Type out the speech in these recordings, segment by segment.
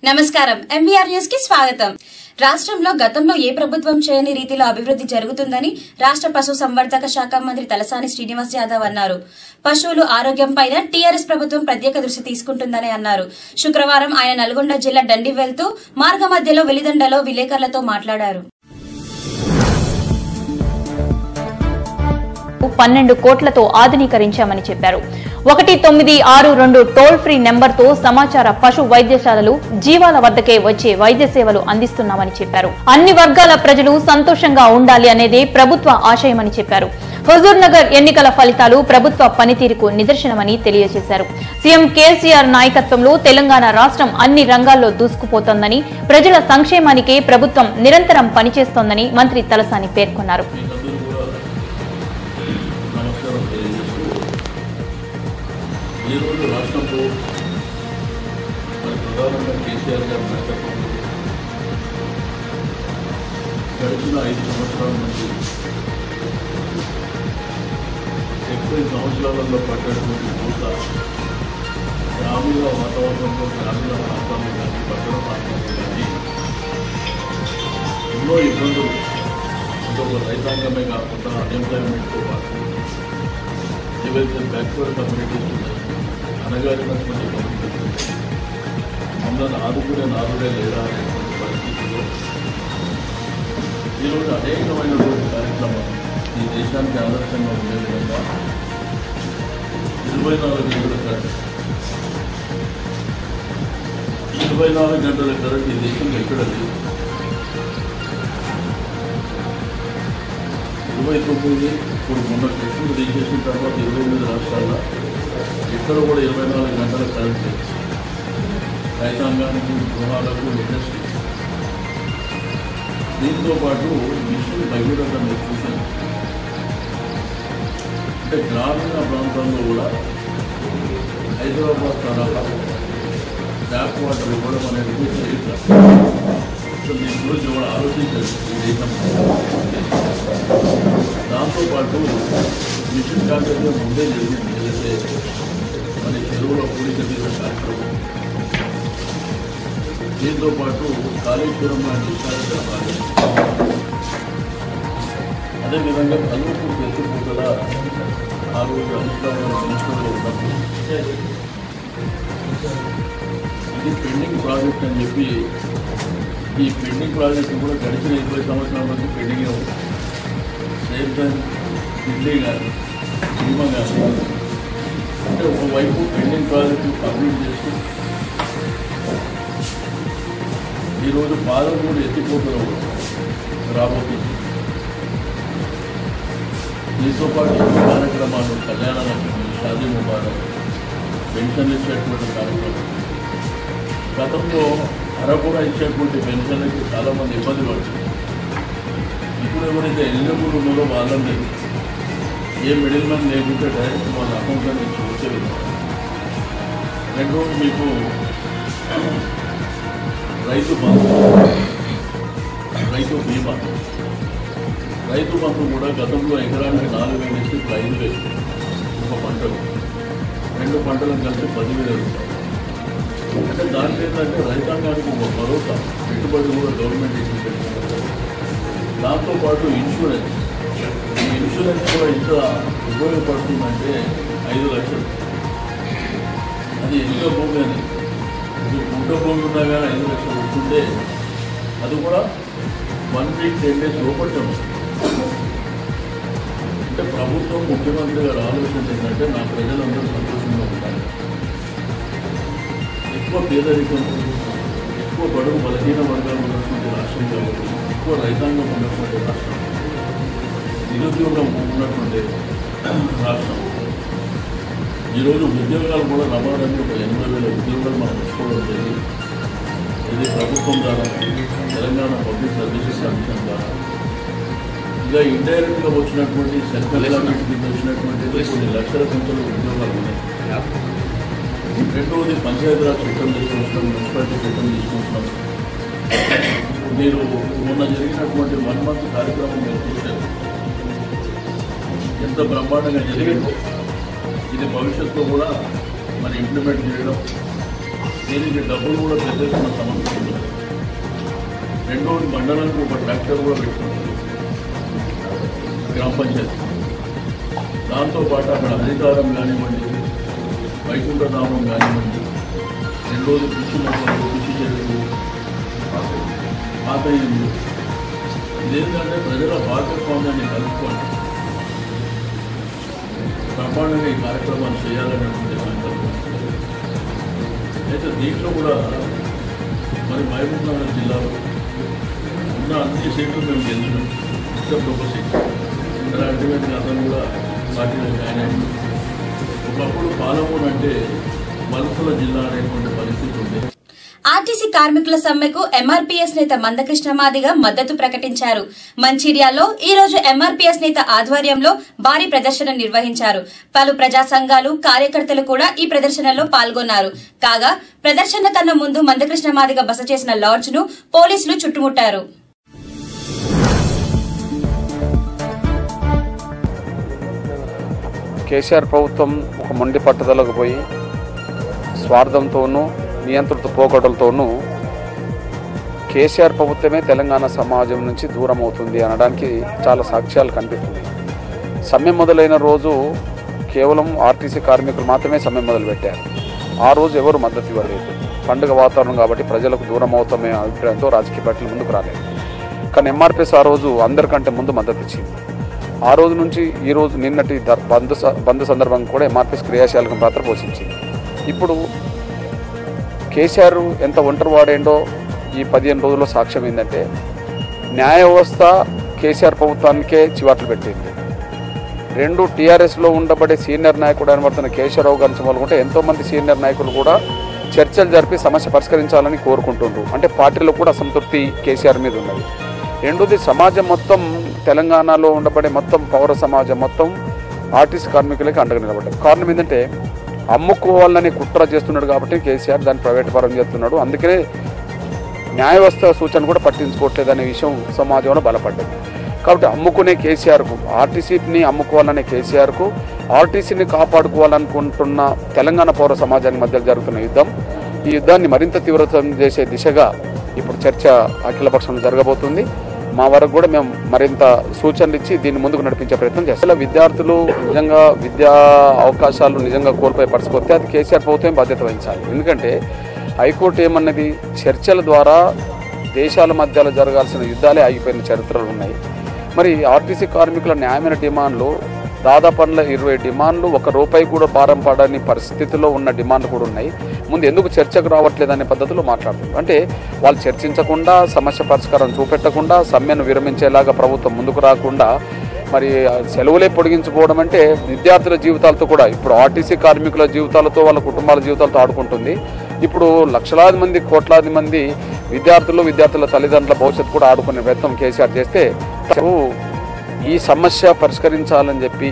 నమస్కారం MBR news కి స్వాగతం రాష్ట్రంలో గతంలో ఏ ప్రభుత్వం చేయని రీతిలో అభివృద్ధి జరుగుతుందని రాష్ట్ర పశు సంవర్ధక శాఖ మంత్రి తలసాని శ్రీనివాస్ యాదవ్ అన్నారు పశువులు ఆరోగ్యంపైన టీఆర్ఎస్ ప్రభుత్వం ప్రత్యేక దృష్టి తీసుకుంటుందని అన్నారు శుక్రవారం ఆయన నల్గొండ జిల్లా డండి వెళ్తూ మార్గ మధ్యలో వెలిదండలో విలేకరులతో మాట్లాడారు పన్నెండు కోట్లతో ఆధునీకరించామని చెప్పారు ఒకటి తొమ్మిది ఆరు రెండు టోల్ ఫ్రీ నెంబర్తో సమాచార పశు వైద్యశాలలు జీవాల వద్దకే వచ్చే వైద్య సేవలు అందిస్తున్నామని చెప్పారు అన్ని వర్గాల ప్రజలు సంతోషంగా ఉండాలి అనేదే ప్రభుత్వ ఆశయమని చెప్పారు హుజూర్ నగర్ ఎన్నికల ఫలితాలు ప్రభుత్వ పనితీరుకు నిదర్శనమని తెలియజేశారు సీఎం కేసీఆర్ నాయకత్వంలో తెలంగాణ రాష్ట్రం అన్ని రంగాల్లో దూసుకుపోతోందని ప్రజల సంక్షేమానికే ప్రభుత్వం నిరంతరం పనిచేస్తోందని మంత్రి తలసాని పేర్కొన్నారు మీకందరూ కూడా నమస్కారం తెలియజేస్తూ ఈరోజు రాష్ట్రంలో మరి ప్రధానంగా కేసీఆర్ గారి నాయకత్వంలో గడిచిన ఐదు సంవత్సరాల నుంచి ఎక్కువ సంవత్సరాలలో పడ్డటువంటి మూత గ్రామీణ వాతావరణంలో గ్రామీణ ప్రాంతాల్లో కానీ పట్టణ ప్రాంతాల్లో కానీ ఎన్నో ఇబ్బందులు అంటే ఒక రైతాంగమే కాకుండా అన్ఎంప్లాయ్మెంట్తో పాటు ఏవైతే బ్యాక్వర్డ్ కమ్యూనిటీస్ ఉన్నాయి అనగారినటువంటి కమ్యూనిటీస్ ఉన్నాయి మమ్మల్ని ఆదుకునే నాదుడే లేరా అనేటువంటి పరిస్థితుల్లో ఈరోజు అనేకమైనటువంటి కార్యక్రమాలు ఈ దేశానికి ఆదర్శంగా ఉండే విధంగా ఇరవై నాలుగు గంటల కరెంట్ ఇరవై నాలుగు గంటల కరెంట్ ఈ దేశంలో ఎక్కడ లేదు ఇరవై తొమ్మిది ఇప్పుడు మొన్న టెస్టులు తీసేసిన తర్వాత ఇరవై ఎనిమిది రాష్ట్రాల్లో ఎక్కడ కూడా ఇరవై నాలుగు గంటల కరెంట్ లేదు రైతాంగానికి గృహాలకు ఇండస్ట్రీ దీంతో పాటు మిషన్ భగీరథ నిర్మిషన్ అంటే గ్రామీణ ప్రాంతాల్లో కూడా హైదరాబాద్ తరహా ట్యాప్ వాటర్ ఇవ్వడం అనేది చరిత్ర సో దీని గురించి కూడా ఆలోచించారు ఈ దేశంలో దాంతోపాటు మిషన్ కార్యక్రమం ముందే జరిగింది ఏదైతే మన చెరువుల పూడిక తీసిన కార్యక్రమం దీంతో పాటు కాళేశ్వరం లాంటి కార్యక్రమాలు అదేవిధంగా కల్వకు ఎత్తుపోతల ఆ రోజు అధిష్టానం మినిస్టర్లో ఉన్నప్పుడు ఇది పెండింగ్ ప్రాజెక్ట్ అని చెప్పి ఈ పెండింగ్ ప్రాజెక్ట్ కూడా గడిచిన ఇరవై సంవత్సరాల నుంచి పెండింగే ఉంది సేమ్ టైం ఢిల్లీ కానీ భీమా కానీ అంటే ఒకవైపు పెండింగ్ ప్రాజెక్టు కంప్లీట్ చేస్తూ ఈరోజు పాదం కూడా ఎత్తిపోతున్న రాబోతుంది దీంతో పాటు ఎన్నో కార్యక్రమాలు కళ్యాణ లక్ష్మి షాదీ ముబారక్ పెన్షన్లు ఇచ్చేటువంటి కార్యక్రమం గతంలో అరకుర ఇచ్చేటువంటి పెన్షన్లకి చాలామంది ఇబ్బంది పడుతుంది ఇప్పుడు ఎవరైతే ఎలిజిబుల్ ఉన్నారో వాళ్ళని ఏ మిడిల్ మ్యాన్ లేకుంటే డైరెక్ట్ వాళ్ళ అకౌంట్లో నుంచి వచ్చే విధంగా రెండోది మీకు రైతు బంధు రైతు బీమా రైతు బంధు కూడా గతంలో ఎకరానికి నాలుగు వేలు ఇస్తే ఇప్పుడు ఐదు వేలు ఒక పంటకు రెండు పంటలకు కలిసి పదివేలు రూపాయలు అంటే దాంట్లో ఏంటంటే రైతాంగానికి ఒక భరోసా పెట్టుబడి కూడా గవర్నమెంట్ ఇచ్చింది దాంతోపాటు ఇన్సూరెన్స్ ఈ ఇన్సూరెన్స్ కూడా ఎంత ఉపయోగపడుతుందంటే ఐదు లక్షలు అది ఎంత భూమి అని ఇది గుంట భూమి ఉన్నా కానీ ఐదు లక్షలు వస్తుంటే అది కూడా వన్ వీక్ టెన్ డేస్ లోపట్టే ఉంది. అంటే ప్రభుత్వం ముఖ్యమంత్రి గారు ఆలోచన ఏంటంటే నా ప్రజలందరూ సంతోషంగా ఉండాలి ఎక్కువ పేదరికం ఎక్కువ బడుగు బలహీన వర్గాలు ఉన్నటువంటి రాష్ట్రం కాబట్టి ఎక్కువ రైతాంగం ఉన్నటువంటి రాష్ట్రం నిరుద్యోగం ఉన్నటువంటి రాష్ట్రం ఈరోజు ఉద్యోగాలు కూడా రవాణాన్ని ఒక ఎనభై వేల ఉద్యోగాలు మనం తీసుకోవడం జరిగింది ఇది ప్రభుత్వం ద్వారా తెలంగాణ పబ్లిక్ సర్వీసెస్ కమిషన్ ద్వారా ఇక ఇండైరెక్ట్గా వచ్చినటువంటి సెంట్రల్ గవర్నమెంట్ కింద వచ్చినటువంటి కొన్ని లక్షల సంఖ్యలో ఉద్యోగాలు ఉన్నాయి రెండవది పంచాయతీరాజ్ చట్టం తీసుకుంటున్నాం మున్సిపాలిటీ చట్టం తీసుకుంటున్నాం మీరు మొన్న జరిగినటువంటి వన్ మంత్ కార్యక్రమం మీరు చూశారు ఎంత బ్రహ్మాండంగా జరిగిందో ఇది భవిష్యత్తులో కూడా మరి ఇంప్లిమెంట్ చేయడం దీనికి డబ్బులు కూడా పెద్ద ఎత్తున సమర్పిస్తుంది రెండోది మండలానికి ఒక ట్రాక్టర్ కూడా పెట్టుకుంటుంది గ్రామ పంచాయతీ దాంతోపాటు అక్కడ హరితారం కానివ్వండి వైకుంఠధామం కానివ్వండి రెండోది కృషి మొక్కలు కృషి చెరువు పాత ఇల్లు ఇదేంటంటే ప్రజల భాగస్వామ్యాన్ని కలుపుకొని బ్రహ్మాండంగా ఈ కార్యక్రమాన్ని చేయాలనేటువంటి సంకల్పం అయితే దీంట్లో కూడా మరి మహబూబ్ నగర్ జిల్లాలో ఉన్న అన్ని సీట్లు మేము గెలిచినాం ఎక్సెప్ట్ ఒక సీట్ ఇక్కడ అల్టిమేట్గా అతను కూడా పార్టీలో జాయిన్ అయ్యింది ఒకప్పుడు పాలమూరు అంటే మలుపుల జిల్లా అనేటువంటి పరిస్థితి ఉంది ఆర్టీసీ కార్మికుల సమ్మెకు ఎంఆర్పీఎస్ నేత మందకృష్ణ మాదిగ మద్దతు ప్రకటించారు మంచిర్యాలలో ఈ రోజు ఎంఆర్పీఎస్ నేత ఆధ్వర్యంలో భారీ ప్రదర్శన నిర్వహించారు పలు ప్రజా సంఘాలు కార్యకర్తలు కూడా ఈ ప్రదర్శనలో పాల్గొన్నారు కాగా ప్రదర్శన కన్నా ముందు మందకృష్ణ మాదిగ బస చేసిన లాడ్జ్ ను పోలీసులు చుట్టుముట్టారు కేసీఆర్ ప్రభుత్వం ఒక మొండి పట్టుదలకు పోయి స్వార్థంతోనూ నియంత్రిత పోకడలతోనూ కేసీఆర్ ప్రభుత్వమే తెలంగాణ సమాజం నుంచి దూరం అవుతుంది అనడానికి చాలా సాక్ష్యాలు కనిపిస్తుంది సమ్మె మొదలైన రోజు కేవలం ఆర్టీసీ కార్మికులు మాత్రమే సమ్మె మొదలుపెట్టారు ఆ రోజు ఎవరు మద్దతు ఇవ్వలేదు పండుగ వాతావరణం కాబట్టి ప్రజలకు దూరం అవుతామే అభిప్రాయంతో రాజకీయ పార్టీలు ముందుకు రాలేదు కానీ ఎంఆర్పిఎస్ ఆ రోజు అందరికంటే ముందు మద్దతు ఇచ్చింది ఆ రోజు నుంచి ఈ రోజు నిన్నటి ద- బంద్ స- బంద్ సందర్భంగా కూడా ఎంఆర్పిఎస్ క్రియాశీలక పాత్ర పోషించింది ఇప్పుడు కేసీఆర్ ఎంత ఒంటరి వాడేండో ఈ పదిహేను రోజుల్లో సాక్ష్యం ఏంటంటే న్యాయ వ్యవస్థ కేసీఆర్ ప్రభుత్వానికే చివాట్లు పెట్టింది రెండు టీఆర్ఎస్లో ఉండబడే సీనియర్ నాయకుడు అనబడుతున్న కేశవరావు గారిని మొదలుకుంటే ఎంతోమంది సీనియర్ నాయకులు కూడా చర్చలు జరిపి సమస్య పరిష్కరించాలని కోరుకుంటుండ్రు అంటే పార్టీలో కూడా అసంతృప్తి కేసీఆర్ మీద ఉన్నది రెండోది సమాజం మొత్తం తెలంగాణలో ఉండబడే మొత్తం పౌర సమాజం మొత్తం ఆర్టీసీ కార్మికులకి అండగా నిలబడ్డారు కారణం ఏంటంటే అమ్ముకోవాలని కుట్ర చేస్తున్నాడు కాబట్టి కేసీఆర్ దాన్ని ప్రైవేట్ పరం చేస్తున్నాడు అందుకనే న్యాయ వ్యవస్థ సూచన కూడా పట్టించుకోవట్లేదు అనే విషయం సమాజంలో బలపడ్డది కాబట్టి అమ్ముకునే కేసీఆర్కు ఆర్టీసీని అమ్ముకోవాలనే కేసీఆర్కు ఆర్టీసీని కాపాడుకోవాలనుకుంటున్న తెలంగాణ పౌర సమాజానికి మధ్య జరుగుతున్న యుద్ధం ఈ యుద్ధాన్ని మరింత తీవ్రతం చేసే దిశగా ఇప్పుడు చర్చ అఖిలపక్షంలో జరగబోతుంది మా వరకు కూడా మేము మరింత సూచనలు ఇచ్చి దీన్ని ముందుకు నడిపించే ప్రయత్నం చేస్తాం ఇలా విద్యార్థులు నిజంగా విద్యా అవకాశాలు నిజంగా కోల్పోయే పరిస్థితి వస్తే అది కేసీఆర్ ప్రభుత్వం బాధ్యత వహించాలి ఎందుకంటే హైకోర్టు ఏమన్నది చర్చల ద్వారా దేశాల మధ్యలో జరగాల్సిన యుద్ధాలే ఆగిపోయిన చరిత్రలు ఉన్నాయి మరి ఆర్టీసీ కార్మికుల న్యాయమైన డిమాండ్లు దాదాపు ఇరవై డిమాండ్లు ఒక రూపాయి కూడా భారం పడని పరిస్థితిలో ఉన్న డిమాండ్లు కూడా ఉన్నాయి ముందు ఎందుకు చర్చకు రావట్లేదు అనే పద్ధతిలో మాట్లాడుతున్నారు అంటే వాళ్ళు చర్చించకుండా సమస్య పరిష్కారం చూపెట్టకుండా సమ్మెను విరమించేలాగా ప్రభుత్వం ముందుకు రాకుండా మరి ఆ సెలవులే పొడిగించుకోవడం అంటే విద్యార్థుల జీవితాలతో కూడా ఇప్పుడు ఆర్టీసీ కార్మికుల జీవితాలతో వాళ్ళ కుటుంబాల జీవితాలతో ఆడుకుంటుంది ఇప్పుడు లక్షలాది మంది కోట్లాది మంది విద్యార్థులు విద్యార్థుల తల్లిదండ్రుల భవిష్యత్తు కూడా ఆడుకునే ప్రయత్నం కేసీఆర్ చేస్తే అసలు ఈ సమస్య పరిష్కరించాలని చెప్పి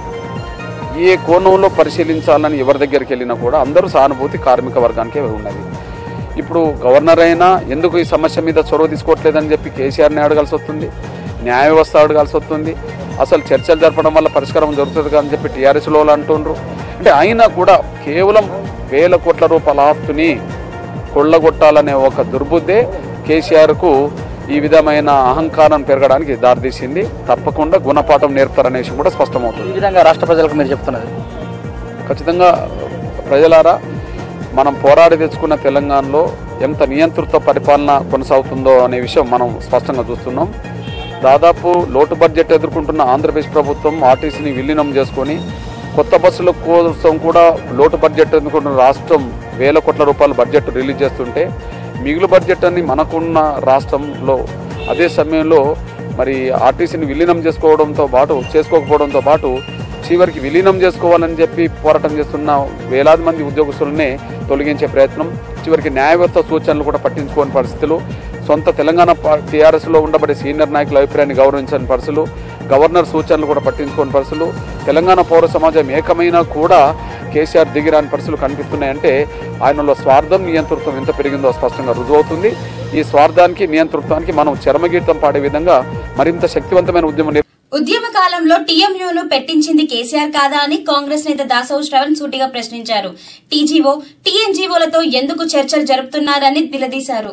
ఏ కోణంలో పరిశీలించాలని ఎవరి దగ్గరికి వెళ్ళినా కూడా అందరూ సానుభూతి కార్మిక వర్గానికే ఉన్నది ఇప్పుడు గవర్నర్ అయినా ఎందుకు ఈ సమస్య మీద చొరవ తీసుకోవట్లేదని చెప్పి కేసీఆర్ని అడగాల్సి వస్తుంది న్యాయ వ్యవస్థ అడగాల్సి వస్తుంది అసలు చర్చలు జరపడం వల్ల పరిష్కారం జరుగుతుంది అని చెప్పి టీఆర్ఎస్లో అంటుండ్రు అంటే అయినా కూడా కేవలం వేల కోట్ల రూపాయల ఆస్తుని కొల్లగొట్టాలనే ఒక దుర్బుద్ధే కేసీఆర్కు ఈ విధమైన అహంకారం పెరగడానికి దారితీసింది తప్పకుండా గుణపాఠం నేర్పుతారనే విషయం కూడా స్పష్టమవుతుంది ఈ విధంగా రాష్ట్ర ప్రజలకు మీరు చెప్తున్నది ఖచ్చితంగా ప్రజలారా మనం పోరాడి తెచ్చుకున్న తెలంగాణలో ఎంత నియంత్రిత పరిపాలన కొనసాగుతుందో అనే విషయం మనం స్పష్టంగా చూస్తున్నాం దాదాపు లోటు బడ్జెట్ ఎదుర్కొంటున్న ఆంధ్రప్రదేశ్ ప్రభుత్వం ఆర్టీసీని విలీనం చేసుకొని కొత్త బస్సుల కోసం కూడా లోటు బడ్జెట్ ఎదుర్కొంటున్న రాష్ట్రం వేల కోట్ల రూపాయల బడ్జెట్ రిలీజ్ చేస్తుంటే మిగులు బడ్జెట్ అని మనకున్న రాష్ట్రంలో అదే సమయంలో మరి ఆర్టీసీని విలీనం చేసుకోవడంతో పాటు చేసుకోకపోవడంతో పాటు చివరికి విలీనం చేసుకోవాలని చెప్పి పోరాటం చేస్తున్న వేలాది మంది ఉద్యోగస్తులనే తొలగించే ప్రయత్నం చివరికి న్యాయ వ్యవస్థ సూచనలు కూడా పట్టించుకోని పరిస్థితులు సొంత తెలంగాణ టీఆర్ఎస్లో ఉండబడే సీనియర్ నాయకుల అభిప్రాయాన్ని గౌరవించని పరిస్థితులు గవర్నర్ సూచనలు కూడా పట్టించుకోని పరిస్థితులు తెలంగాణ పౌర సమాజం ఏకమైనా కూడా కేసీఆర్ దిగిరాని పరిస్థితులు కనిపిస్తున్నాయంటే ఆయనలో స్వార్థం నియంతృత్వం ఎంత పెరిగిందో స్పష్టంగా రుజువవుతుంది ఈ స్వార్థానికి నియంతృత్వానికి మనం చరమగీతం పాడే విధంగా మరింత శక్తివంతమైన ఉద్యమం ఉద్యమ కాలంలో టీఎంయూను పెట్టించింది కేసీఆర్ కాదా అని కాంగ్రెస్ నేత దాసవు శ్రవణ్ సూటిగా ప్రశ్నించారు టీజీఓ టీఎన్జీఓలతో ఎందుకు చర్చలు జరుపుతున్నారని నిలదీశారు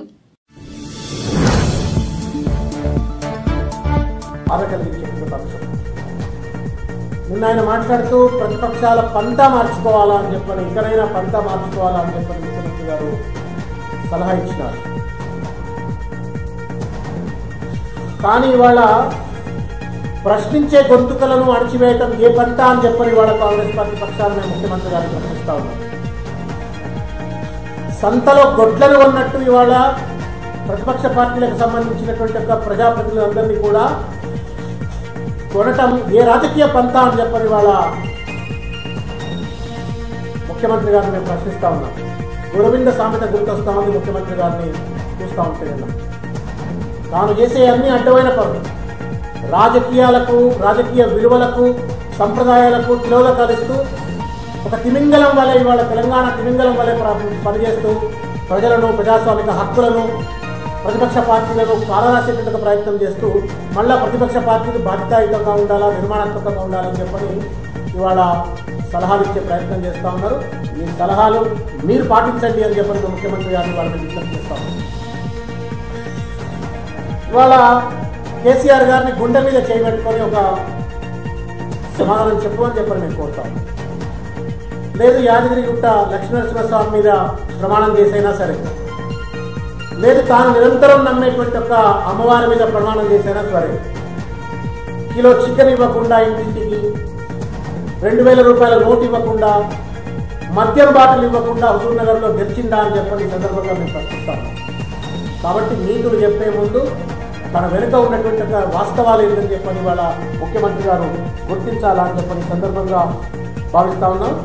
బాధ కలిగించేటువంటి అంశం నిన్న ఆయన మాట్లాడుతూ ప్రతిపక్షాల పంత మార్చుకోవాలా అని చెప్పని ఇకనైనా పంత మార్చుకోవాలా అని చెప్పని ముఖ్యమంత్రి గారు సలహా ఇచ్చినారు కానీ ఇవాళ ప్రశ్నించే గొంతుకలను అణచివేయటం ఏ పంట అని చెప్పని ఇవాళ కాంగ్రెస్ పార్టీ పక్షాలను ముఖ్యమంత్రి గారు ప్రశ్నిస్తా ఉన్నారు సంతలో గొడ్లను ఉన్నట్టు ఇవాళ ప్రతిపక్ష పార్టీలకు సంబంధించినటువంటి ఒక ప్రజాప్రతినిధులందరినీ కూడా కొనటం ఏ రాజకీయ పంత అని చెప్పని వాళ్ళ ముఖ్యమంత్రి గారిని మేము ప్రశ్నిస్తా ఉన్నాం గురవింద సామెత గుర్తొస్తా ఉంది ముఖ్యమంత్రి గారిని చూస్తూ ఉంటే నిన్న తాను చేసే అన్ని అడ్డమైన పనులు రాజకీయాలకు రాజకీయ విలువలకు సంప్రదాయాలకు తిలోదకాలిస్తూ ఒక తిమింగలం వలె ఇవాళ తెలంగాణ తిమింగలం వలె ప్ర- పనిచేస్తూ ప్రజలను ప్రజాస్వామిక హక్కులను ప్రతిపక్ష పార్టీలను కాలరాసేటట్టుగా ప్రయత్నం చేస్తూ మళ్ళా ప్రతిపక్ష పార్టీలు బాధ్యతాయుతంగా ఉండాలా నిర్మాణాత్మకంగా ఉండాలని చెప్పని ఇవాళ సలహాలు ఇచ్చే ప్రయత్నం చేస్తూ ఉన్నారు మీ సలహాలు మీరు పాటించండి అని చెప్పని ముఖ్యమంత్రి గారిని వాళ్ళని విజ్ఞప్తి చేస్తా ఉన్నాం ఇవాళ కేసీఆర్ గారిని గుండె మీద చేయబెట్టుకొని ఒక సమాధానం చెప్పు అని చెప్పని నేను కోరుతాను లేదు యాదగిరిగుట్ట లక్ష్మీనరసింహస్వామి మీద ప్రమాణం చేసైనా సరే లేదు తాను నిరంతరం నమ్మేటువంటి ఒక అమ్మవారి మీద ప్రమాణం చేసైనా సరే కిలో చికెన్ ఇవ్వకుండా ఇంటింటికి రెండు వేల రూపాయల నోటు ఇవ్వకుండా మద్యం బాటిల్ ఇవ్వకుండా హుజూర్ నగర్లో గెలిచిందా అని చెప్పని ఈ సందర్భంగా మేము ప్రశ్నిస్తాను కాబట్టి నీతులు చెప్పే ముందు తన వెనుక ఉన్నటువంటి ఒక వాస్తవాలు ఏంటని చెప్పని వాళ్ళ ముఖ్యమంత్రి గారు గుర్తించాలా అని చెప్పని ఈ సందర్భంగా భావిస్తా ఉన్నాం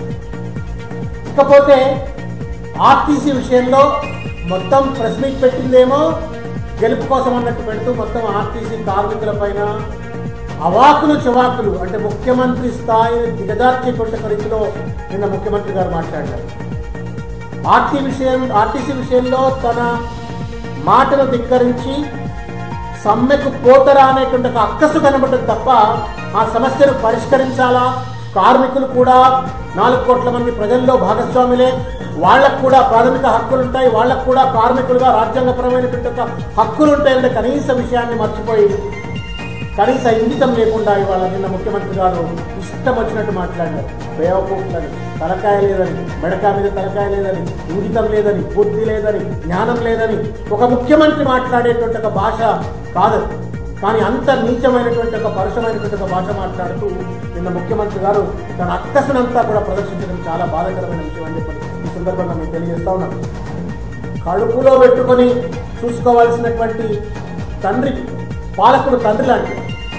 ఇకపోతే ఆర్టీసీ విషయంలో మొత్తం ప్రెస్ మీట్ పెట్టిందేమో గెలుపు కోసం అన్నట్టు పెడుతూ మొత్తం ఆర్టీసీ కార్మికుల పైన అవాకులు చవాకులు అంటే ముఖ్యమంత్రి స్థాయిని దిగజార్చేటువంటి ఒక రీతిలో నిన్న ముఖ్యమంత్రి గారు మాట్లాడారు ఆర్టీ విషయం ఆర్టీసీ విషయంలో తన మాటను ధిక్కరించి సమ్మెకు పోతరా అనేటువంటి ఒక అక్కసు కనబడ్డది తప్ప ఆ సమస్యను పరిష్కరించాలా కార్మికులు కూడా నాలుగు కోట్ల మంది ప్రజల్లో భాగస్వాములే వాళ్ళకు కూడా ప్రాథమిక హక్కులు ఉంటాయి వాళ్ళకు కూడా కార్మికులుగా రాజ్యాంగపరమైనటువంటి ఒక హక్కులు ఉంటాయంటే కనీస విషయాన్ని మర్చిపోయి కనీస ఇంగితం లేకుండా ఇవాళ నిన్న ముఖ్యమంత్రి గారు ఇష్టం వచ్చినట్టు మాట్లాడారు బేవకూఫ్లని తలకాయ లేదని మెడకాయ మీద తలకాయ లేదని ఇంగితం లేదని బుద్ధి లేదని జ్ఞానం లేదని ఒక ముఖ్యమంత్రి మాట్లాడేటువంటి ఒక భాష కాదు కానీ అంత నీచమైనటువంటి ఒక పరుషమైనటువంటి ఒక భాష మాట్లాడుతూ నిన్న ముఖ్యమంత్రి గారు తన అక్కసునంతా కూడా ప్రదర్శించడం చాలా బాధాకరమైన విషయం అని చెప్పి ఈ సందర్భంగా మేము తెలియజేస్తా ఉన్నాం కడుపులో పెట్టుకొని చూసుకోవాల్సినటువంటి తండ్రి పాలకుడు తండ్రి లాంటి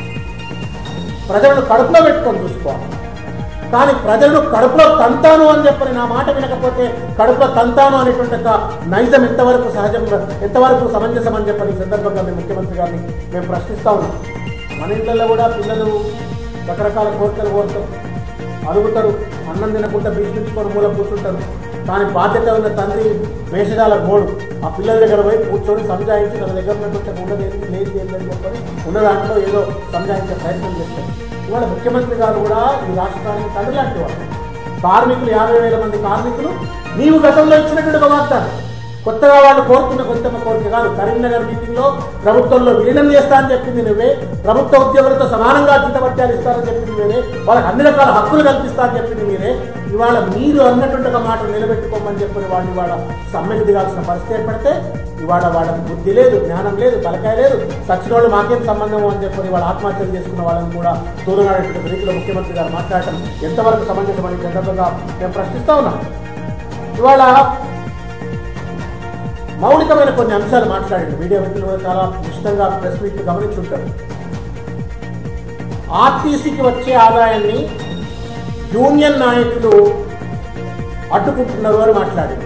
ప్రజలను కడుపులో పెట్టుకొని చూసుకోవాలి కానీ ప్రజలను కడుపులో తంతాను అని చెప్పని నా మాట వినకపోతే కడుపులో తంతాను అనేటువంటి ఒక నైజం ఎంతవరకు సహజం ఎంతవరకు సమంజసం అని చెప్పని ఈ సందర్భంగా మేము ముఖ్యమంత్రి గారిని మేము ప్రశ్నిస్తా ఉన్నాం మన ఇంట్లో కూడా పిల్లలు రకరకాల కోరికలు కోరుతారు అడుగుతారు అన్నం తినకుండా భీష్మించుకొని మూల కూర్చుంటారు కానీ బాధ్యత ఉన్న తండ్రి వేషజాల గోడు ఆ పిల్లల దగ్గర పోయి కూర్చొని సంజాయించి తన దగ్గర ఉన్నటువంటి ఉన్నది ఏంటి లేదు ఏంటని చెప్పని ఉన్న దాంట్లో ఏదో సంజాయించే ప్రయత్నం చేస్తారు ఇవాళ ముఖ్యమంత్రి గారు కూడా ఈ రాష్ట్రానికి తండ్రి లాంటి వారు కార్మికులు యాభై వేల మంది కార్మికులు నీవు గతంలో ఇచ్చినటువంటి ఒక వాగ్దానం కొత్తగా వాళ్ళు కోరుతున్న కొత్తమ్మ కోరిక కాదు కరీంనగర్ మీటింగ్ లో ప్రభుత్వంలో విలీనం చేస్తా అని చెప్పింది నువ్వే ప్రభుత్వ ఉద్యోగులతో సమానంగా జీతభత్యాలు ఇస్తారని చెప్పింది మీరే వాళ్ళకి అన్ని రకాల హక్కులు కల్పిస్తా అని చెప్పింది మీరే ఇవాళ మీరు అన్నటువంటి ఒక మాట నిలబెట్టుకోమని చెప్పిన వాళ్ళు ఇవాళ సమ్మెకు దిగాల్సిన పరిస్థితి ఏర్పడితే ఇవాళ వాళ్ళకి బుద్ధి లేదు జ్ఞానం లేదు తలకాయ లేదు సచిన వాళ్ళు మాకేం సంబంధం అని చెప్పని వాళ్ళ ఆత్మహత్యలు చేసుకున్న వాళ్ళని కూడా తూలనాడేటువంటి రీతిలో ముఖ్యమంత్రి గారు మాట్లాడటం ఎంతవరకు సమంజసమని ఈ సందర్భంగా మేము ప్రశ్నిస్తా ఉన్నాం ఇవాళ మౌలికమైన కొన్ని అంశాలు మాట్లాడండి మీడియా మిత్రులు కూడా చాలా ఇష్టంగా ప్రెస్ మీట్ గమనించుంటారు ఆర్టీసీకి వచ్చే ఆదాయాన్ని యూనియన్ నాయకులు అడ్డుకుంటున్నారు అని మాట్లాడింది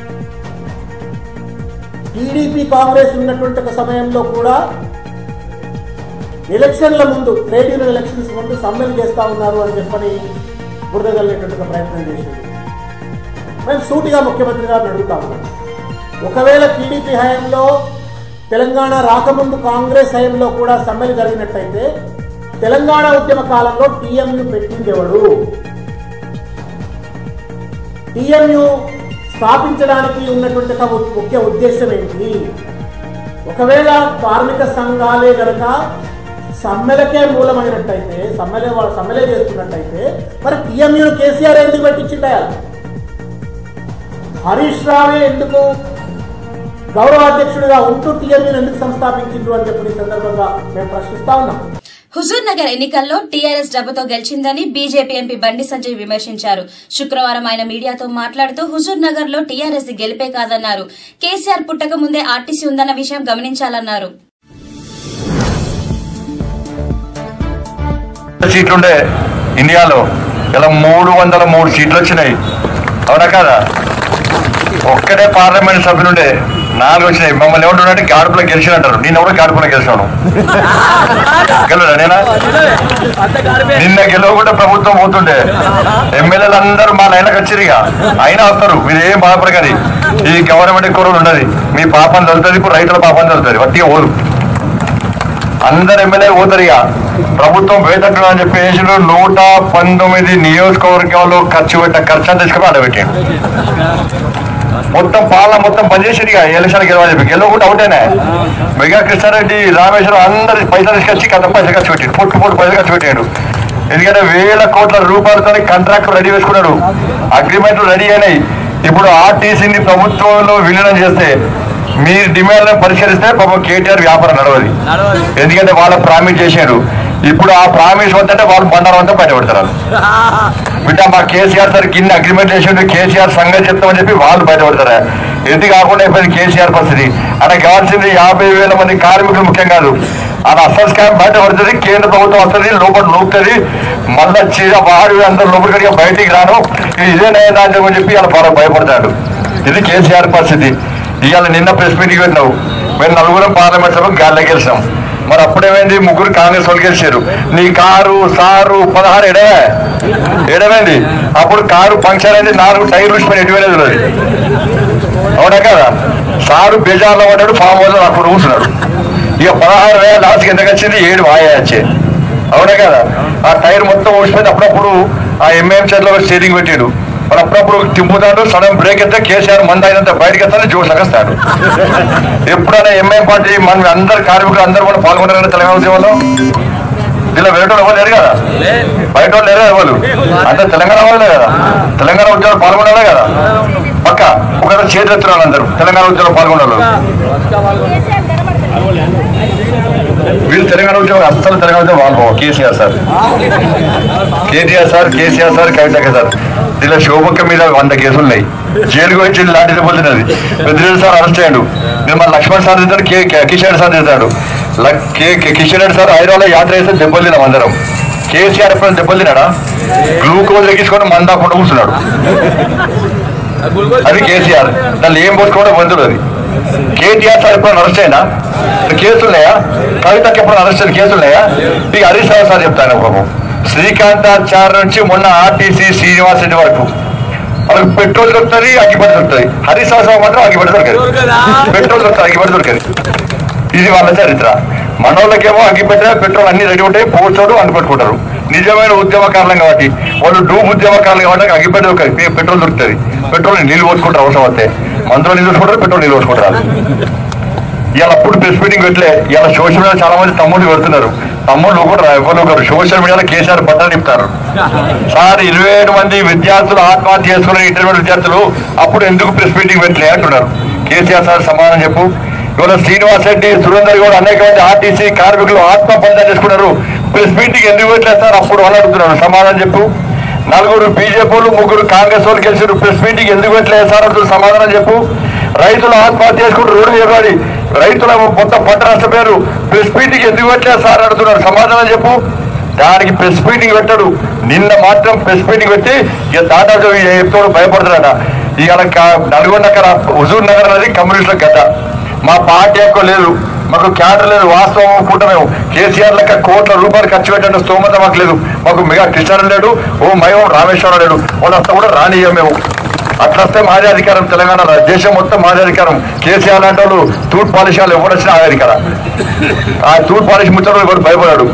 టీడీపీ కాంగ్రెస్ ఉన్నటువంటి ఒక సమయంలో కూడా ఎలక్షన్ల ముందు ట్రేడ్ యూనియన్ ఎలక్షన్స్ ముందు సమ్మెలు చేస్తా ఉన్నారు అని చెప్పని బురదగల్లేటువంటి ఒక ప్రయత్నం చేసింది మేము సూటిగా ముఖ్యమంత్రి గారిని అడుగుతా ఉన్నాం ఒకవేళ టీడీపీ హయాంలో తెలంగాణ రాకముందు కాంగ్రెస్ హయాంలో కూడా సమ్మెలు జరిగినట్టయితే తెలంగాణ ఉద్యమ కాలంలో టీఎంయు పెట్టింది ఎవడు టీఎంయు స్థాపించడానికి ఉన్నటువంటి ఒక ముఖ్య ఉద్దేశం ఏంటి ఒకవేళ కార్మిక సంఘాలే గనక సమ్మెలకే మూలమైనట్టయితే సమ్మెలే వాళ్ళు సమ్మెలే చేస్తున్నట్టయితే మరి టీఎంయూను కేసీఆర్ ఎందుకు పెట్టించింటాయా హరీష్ రావే ఎందుకు గౌరవ అధ్యక్షుడిగా ఉంటూ టీఎంయూను ఎందుకు సంస్థాపించిండ్రు అని చెప్పి ఈ సందర్భంగా మేము ప్రశ్నిస్తా ఉన్నాం హుజూర్ నగర్ ఎన్నికల్లో టీఆర్ఎస్ డబ్బుతో గెలిచిందని బీజేపీ ఎంపీ బండి సంజయ్ విమర్శించారు శుక్రవారం ఆయన మీడియాతో మాట్లాడుతూ హుజూర్ నగర్ లో టీఆర్ఎస్ ది గెలిపే కాదన్నారు కేసీఆర్ పుట్టక ముందే ఆర్టీసీ ఉందన్న విషయం గమనించాలన్నారు సీట్లుండే ఇండియాలో ఇలా మూడు వందల మూడు సీట్లు వచ్చినాయి అవునా కదా ఒక్కడే పార్లమెంట్ సభ్యులుండే నాలుగు వచ్చినాయి మమ్మల్ని ఏమంటున్నారంటే గాడుపులో గెలిచినట్టారు నేను ఎవడో గాడుపులో గెలిచాను గెలవడా నేనా నిన్న గెలవకుండా ప్రభుత్వం పోతుండే ఎమ్మెల్యేలు అందరూ మా లైన్లకు వచ్చిరిగా అయినా వస్తారు మీరు ఏం బాధపడకండి ఈ గవర్నమెంట్ ఎక్కువ ఉండదు మీ పాపం తలుతుంది ఇప్పుడు రైతుల పాపం తలుతుంది వట్టిగా ఓదు అందరు ఎమ్మెల్యే పోతారు ఇక ప్రభుత్వం వేతట్టు అని చెప్పేసి నూట పంతొమ్మిది నియోజకవర్గాల్లో ఖర్చు పెట్ట ఖర్చు అంతా తీసుకుని ఆడబెట్టాడు మొత్తం పాలన మొత్తం బంద్ చేసి ఇక ఎలక్షన్ గెలవని చెప్పి గెలవకుండా అవుతేనే మెగా కృష్ణారెడ్డి రామేశ్వరం అందరి పైసలు తీసుకొచ్చి కథ పైసలు ఖర్చు పెట్టాడు పొట్టు పొట్టు పైసలు ఖర్చు పెట్టాడు ఎందుకంటే వేల కోట్ల రూపాయలతో కాంట్రాక్ట్ రెడీ వేసుకున్నాడు అగ్రిమెంట్లు రెడీ అయినాయి ఇప్పుడు ఆర్టీసీని ప్రభుత్వంలో విలీనం చేస్తే మీ డిమాండ్లను పరిష్కరిస్తే పాపం కేటీఆర్ వ్యాపారం నడవది ఎందుకంటే వాళ్ళ ప్రామిస్ చేశారు ఇప్పుడు ఆ ప్రామిస్ వద్దంటే వాళ్ళు బండారం అంతా బయటపడతారు వాళ్ళు. బిడ్డ మా కేసీఆర్ సార్ కింద అగ్రిమెంట్ చేసిండు కేసీఆర్ సంగతి చెప్తామని చెప్పి వాళ్ళు బయటపడతారా ఇది కాకుండా అయిపోయింది కేసీఆర్ పరిస్థితి అలా కావాల్సింది యాభై వేల మంది కార్మికులు ముఖ్యం కాదు అలా అసలు స్కామ్ బయటపడుతుంది కేంద్ర ప్రభుత్వం వస్తుంది లోపల నూపుతుంది మళ్ళా చీర వాడు అందరూ లోపలికి బయటికి రాను ఇది ఇదే నయ్యదా అని చెప్పి అలా బాగా భయపడతాడు ఇది కేసీఆర్ పరిస్థితి ఇవాళ నిన్న ప్రెస్ మీటింగ్ పెట్టినావు మేము నలుగురం పార్లమెంట్ సభ గాలిలోకి గెలిచాం మరి అప్పుడేమైంది ముగ్గురు కాంగ్రెస్ వాళ్ళు గెలిచారు నీ కారు సారు పదహారు ఎడవే ఎడమైంది అప్పుడు కారు పంక్చర్ అయింది నాలుగు టైర్లు ఇచ్చిపోయి ఎటువైనది లేదు అవునా కదా సారు బేజార్లో పడ్డాడు ఫామ్ హౌస్ లో అప్పుడు కూర్చున్నాడు ఇక పదహారు వేల లాస్ట్కి ఎంతకు వచ్చింది ఏడు వాయా వచ్చే అవునా కదా ఆ టైర్ మొత్తం ఊసిపోయింది అప్పుడప్పుడు ఆ ఎంఏఎం లో స్టీరింగ్ పెట్టాడు మరి అప్పుడప్పుడు తిప్పుతాడు సడన్ బ్రేక్ అయితే కేసీఆర్ మంది అయినంత బయటకు వస్తాడు జోష్ వస్తాడు ఎప్పుడైనా ఎంఐఎం పార్టీ మన అందరు కార్మికులు అందరూ కూడా పాల్గొన్నారని తెలంగాణ ఉద్యమంలో ఇలా వేరే ఎవరు లేరు కదా బయట వాళ్ళు లేరు ఎవరు అంతా తెలంగాణ వాళ్ళే కదా తెలంగాణ ఉద్యోగాలు పాల్గొనాలే కదా పక్క ఒక చేతులు ఎత్తున్నారు అందరూ తెలంగాణ ఉద్యోగాలు పాల్గొన్నారు వీళ్ళు తెలంగాణ ఉద్యోగం అస్సలు తెలంగాణ ఉద్యోగం వాళ్ళు పోవు. KCR sir KTR sir KCR sir Kavitha sir ఇలా శోభక్క మీద వంద కేసులు ఉన్నాయి జైలుకు వచ్చి లాంటి పోతున్నది పెద్దిరెడ్డి సార్ అరెస్ట్ అయ్యాడు నేను మన లక్ష్మణ్ సార్ తింటాడు K K- Kishan Reddy sir తింటాడు లక్- K K- Kishan Reddy sir Hyderabad యాత్ర చేస్తే దెబ్బలు తిన్నాం అందరం కేసీఆర్ ఎప్పుడైనా దెబ్బలు తిన్నాడా గ్లూకోజ్ ఎక్కించుకొని మందాకుండా కూర్చున్నాడు అది కేసీఆర్ దాన్ని ఏం పోసుకోవడం బంధుడు అది కేటీఆర్ సార్ ఎప్పుడైనా అరెస్ట్ అయినా కేసులున్నాయా కవితకి ఎప్పుడైనా అరెస్ట్ అయిన కేసులున్నాయా ఇక హరీష్ రావు సార్ చెప్తాను పాపం శ్రీకాంతాచార్య నుంచి మొన్న ఆర్టీసీ శ్రీనివాస్ రెడ్డి వరకు వాళ్ళకి పెట్రోల్ దొరుకుతుంది అగ్గిపడి దొరుకుతుంది హరీష్ రావు సార్ మాత్రం అగ్గిపడి దొరకదు పెట్రోల్ దొరుకుతుంది అగ్గిపడి దొరకదు ఇది వాళ్ళ చరిత్ర మనోళ్ళకేమో అగ్గిపెట్టిన పెట్రోల్ అన్ని రెడీ ఉంటాయి పోస్తాడు అని పెట్టుకుంటారు నిజమైన ఉద్యమకారులం కాబట్టి వాళ్ళు డూబ్ ఉద్యమకారులు కాబట్టి అగ్గిపెట్టి దొరకదు పె- పెట్రోల్ దొరుకుతుంది పెట్రోల్ నీళ్ళు పోసుకుంటారు అవసరం వస్తే మందులో నీళ్ళు పోసుకుంటారు పెట్రోల్ నీళ్ళు పోసుకుంటారు ఇవాళ అప్పుడు ప్రెస్ మీటింగ్ పెట్టలే ఇవాళ సోషల్ మీడియా చాలా మంది తమ్ముళ్ళు పెడుతున్నారు తమ్ముళ్ళు కూడా ఎవరు ఒకరు సోషల్ మీడియాలో కేసీఆర్ బట్టలు నింపుతారు సార్ ఇరవై ఏడు మంది విద్యార్థులు ఆత్మహత్య చేసుకున్న ఇంటర్మీడియట్ విద్యార్థులు అప్పుడు ఎందుకు ప్రెస్ మీటింగ్ పెట్టలే అంటున్నారు కేసీఆర్ సార్ సమాధానం చెప్పు ఇవాళ శ్రీనివాస్ రెడ్డి సురేందర్ కూడా అనేక మంది ఆర్టీసీ కార్మికులు ఆత్మ బలిదానం చేసుకున్నారు ప్రెస్ మీటింగ్ ఎందుకు పెట్టలేదు సార్ అప్పుడు వాళ్ళు అడుగుతున్నారు సమాధానం చెప్పు నలుగురు బీజేపీ వాళ్ళు ముగ్గురు కాంగ్రెస్ వాళ్ళు గెలిచారు ప్రెస్ మీటింగ్ ఎందుకు పెట్టలేదు సార్ అంటూ సమాధానం చెప్పు రైతులు ఆత్మహత్య చేసుకుంటూ రోడ్డు చేయబడి రైతుల మొత్తం పంట రాష్ట్ర పేరు ప్రెస్ మీటింగ్ ఎందుకు పెట్టలేదు సార్ అడుగుతున్నారు సమాధానం చెప్పు దానికి ప్రెస్ మీటింగ్ పెట్టాడు నిన్న మాత్రం ప్రెస్ మీటింగ్ పెట్టి ఇక దాదాపు చెప్తాడు భయపడుతున్నాడ ఇవాళ కా- నల్గొండ అక్కడ హుజూర్ నగర్ అనేది కమ్యూనిస్టుల గడ్డ మా పార్టీ ఎక్కువ లేదు మాకు క్యాడర్ లేదు వాస్తవం పూట మేము కేసీఆర్ లెక్క కోట్ల రూపాయలు ఖర్చు పెట్టే స్తోమత మాకు లేదు మాకు మెగా కృష్ణారావు లేడు ఓ మయం రామేశ్వరం లేడు వాళ్ళు వస్తా కూడా రానియ్యం మేము అట్లా వస్తే మాదే అధికారం తెలంగాణ దేశం మొత్తం మాదే అధికారం కేసీఆర్ లాంటి వాళ్ళు తూట్ పాలిషాలు ఎవరు వచ్చినా ఆదే అధికారం ఆ తూట్ పాలిష్ ముచ్చడం ఎవరు భయపడాడు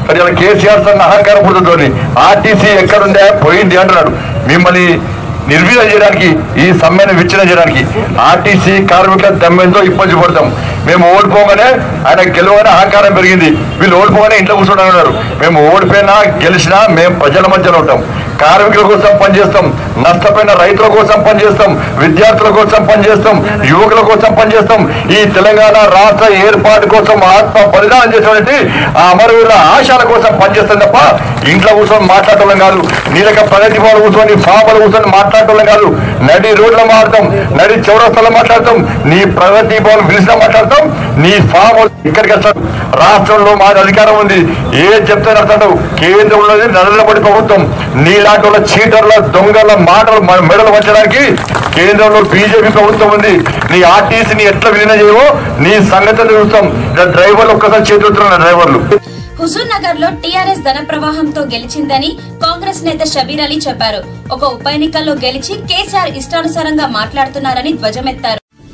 మరి ఇలా కేసీఆర్ తన అహంకారం పుడుతుంది ఆర్టీసీ ఎక్కడుందా పోయింది అంటున్నాడు మిమ్మల్ని నిర్వీర్యం చేయడానికి ఈ సమ్మెను విచ్ఛిన్నం చేయడానికి ఆర్టీసీ కార్మికుల దమ్మెంతో ఇబ్బంది పడతాం మేము ఓడిపోగానే ఆయన గెలవని అహంకారం పెరిగింది వీళ్ళు ఓడిపోగానే ఇంట్లో కూర్చుంటున్నారు మేము ఓడిపోయినా గెలిచినా మేము ప్రజల మధ్యలో ఉంటాం కార్మికుల కోసం పనిచేస్తాం నష్టపోయిన రైతుల కోసం పనిచేస్తాం విద్యార్థుల కోసం పనిచేస్తాం యువకుల కోసం పనిచేస్తాం ఈ తెలంగాణ రాష్ట్ర ఏర్పాటు కోసం ఆత్మ బలిదానం చేసినటువంటి ఆ అమరవీరుల ఆశాల కోసం పనిచేస్తాం తప్ప ఇంట్లో కూర్చొని మాట్లాడటం కాదు నీ లెక్క ప్రగతి వాళ్ళు కూర్చొని ఫామలు కూర్చొని మాట్లాడటం కాదు నడి రోడ్లో మాట్లాడతాం నడి చౌరస్తాలో మాట్లాడతాం నీ ప్రగతి భవన్ పిలిచినా మాట్లాడతాం నీ ఫామ్ ఇక్కడికి వస్తాడు రాష్ట్రంలో మా అధికారం ఉంది ఏం చెప్తే అర్థం కేంద్రంలోది నరేంద్ర మోడీ ప్రభుత్వం నీలాంటి వాళ్ళ చీటర్ల దొంగల మాటలు మన మెడలు వచ్చడానికి కేంద్రంలో బీజేపీ ప్రభుత్వం ఉంది నీ ఆర్టీసీని ఎట్లా విలీనం చేయవో నీ సంగతి చూస్తాం ఇక్కడ డ్రైవర్లు ఒక్కసారి చేతులుతున్నారు డ్రైవర్లు హుజూర్ నగర్ లో టీఆర్ఎస్ ధన ప్రవాహంతో గెలిచిందని కాంగ్రెస్ నేత షబీర్ అలీ చెప్పారు ఒక ఉప ఎన్నికల్లో గెలిచి కేసీఆర్ ఇష్టానుసారంగా మాట్లాడుతున్నారని ధ్వజమెత్తారు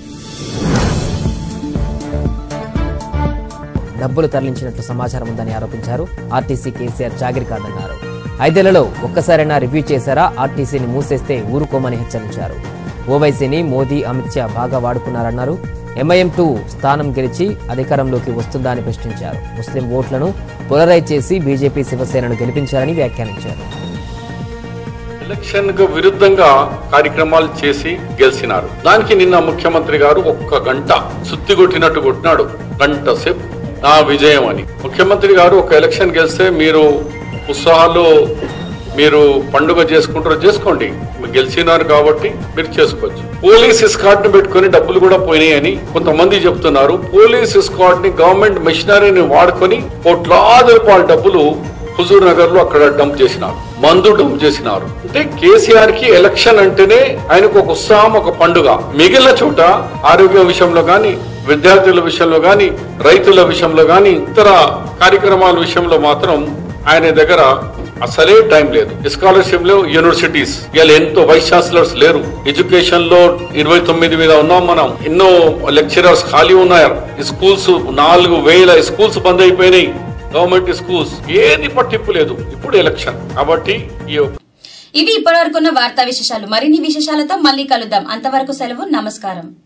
డబ్బులు తరలించినట్లు సమాచారం ఉందని ఆరోపించారు ఆర్టీసీ కేసీఆర్ జాగిరి కాదన్నారు ఐదేళ్లలో ఒక్కసారైనా రివ్యూ చేశారా ఆర్టీసీని మూసేస్తే ఊరుకోమని హెచ్చరించారు ఓవైసీని మోదీ అమిత్ షా బాగా వాడుకున్నారన్నారు ఎంఐఎం టూ స్థానం గెలిచి అధికారంలోకి వస్తుందా అని ప్రశ్నించారు ముస్లిం ఓట్లను పొలరైజ్ చేసి బీజేపీ శివసేనను గెలిపించారని వ్యాఖ్యానించారు ఎలక్షన్ కు విరుద్ధంగా కార్యక్రమాలు చేసి గెలిచినారు దానికి నిన్న ముఖ్యమంత్రి గారు ఒక్క గంట సుత్తి కొట్టినట్టు కొట్టినాడు గంట సేపు నా విజయం అని ముఖ్యమంత్రి గారు ఒక ఎలక్షన్ గెలిస్తే మీరు ఉత్సాహాలు మీరు పండుగ చేసుకుంటారో చేసుకోండి మీరు గెలిచినారు కాబట్టి మీరు చేసుకోవచ్చు పోలీస్ స్కాట్ ని పెట్టుకుని డబ్బులు కూడా పోయినాయని కొంతమంది చెప్తున్నారు పోలీస్ స్కాట్ ని గవర్నమెంట్ మెషినరీని వాడుకొని కోట్లాది రూపాయల డబ్బులు హుజూర్ నగర్ లో అక్కడ డంప్ చేసినారు మందు డంప్ చేసినారు అంటే కేసీఆర్ కి ఎలక్షన్ అంటేనే ఆయనకు ఒక ఉత్సాహం ఒక పండుగ మిగిలిన చోట ఆరోగ్య విషయంలో గాని విద్యార్థుల విషయంలో గాని రైతుల విషయంలో గాని ఇతర కార్యక్రమాల విషయంలో మాత్రం ఆయన దగ్గర అసలే టైం లేదు స్కాలర్షిప్ లో యూనివర్సిటీస్ ఇలా ఎంతో వైస్ ఛాన్సలర్స్ లేరు ఎడ్యుకేషన్ లో ఇరవై తొమ్మిది మీద ఉన్నాం మనం ఎన్నో లెక్చరర్స్ ఖాళీ ఉన్నారు స్కూల్స్ నాలుగు వేల స్కూల్స్ బంద్ అయిపోయినాయి గవర్నమెంట్ స్కూల్స్ ఏది పట్టింపు లేదు ఇప్పుడు ఎలక్షన్ కాబట్టి ఈ ఇవి ఇప్పటివరకున్న వార్తా విశేషాలు మరిన్ని విశేషాలతో మళ్ళీ కలుద్దాం అంతవరకు సెలవు నమస్కారం